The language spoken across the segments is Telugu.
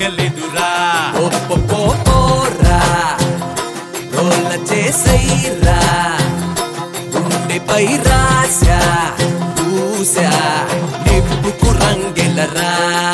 ఆగలేదురా పోరా రోల్ల చేసైరా గుండెపై రాశా పూసా నిప్పుకు రంగెలరా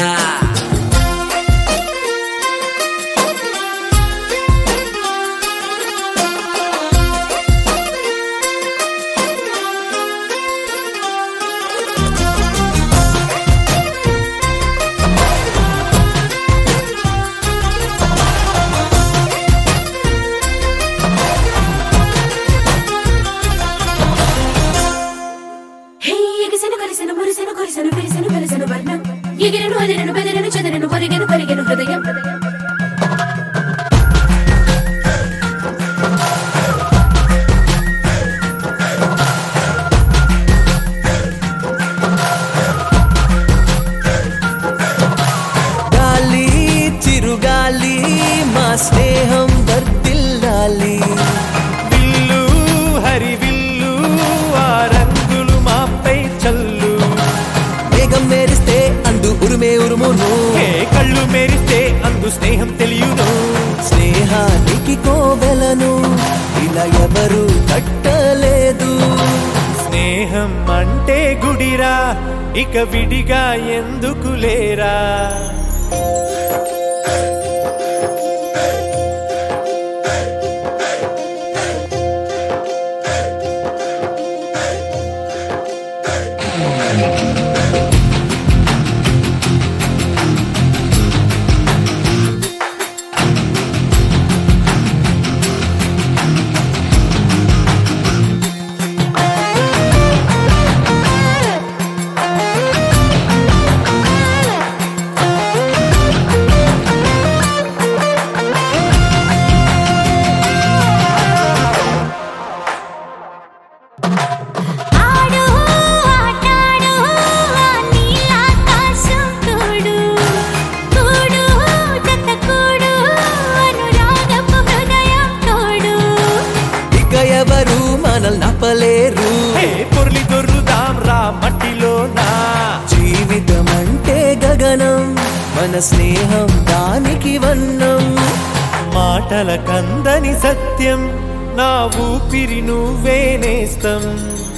హే ఎగిసెను కలిసెను మురిసెను కొరిసెను విరిసెను వెలిసెను వర్ణం ఎగిరెను అదిరెను బెదిరెను చెదరెను పరిగెను పరిగెను హృదయం గాలి చిరుగాలి మా స్నేహం వర్తిల్లాలి విల్లు హరివిల్లు ఆ రంగులు మాపై చల్లు వేగం మేరిస్తే అందు ఉరుమే ఉరుమును హే కళ్ళు మెరిస్తే అందు స్నేహం తెలియను స్నేహానికి కోవెలను ఇలా ఎవరు కట్టలేదు స్నేహం అంటే గుడిరా ఇక విడిగా ఎందుకు లేరా ఆడు ఆటాడు ఆ నీలాకాశం తోడు కూడు జత కూడు అనురాగపు హృదయం తోడు ఇక ఎవరు మనల్ నప్పలేరు హే పొర్లి దొర్లుదాం రా మట్టిలోనా జీవితం అంటే గగనం మన స్నేహం దానికి వన్నం మాటల కందని సత్యం నా ఊపిరి నువ్వే నేస్తం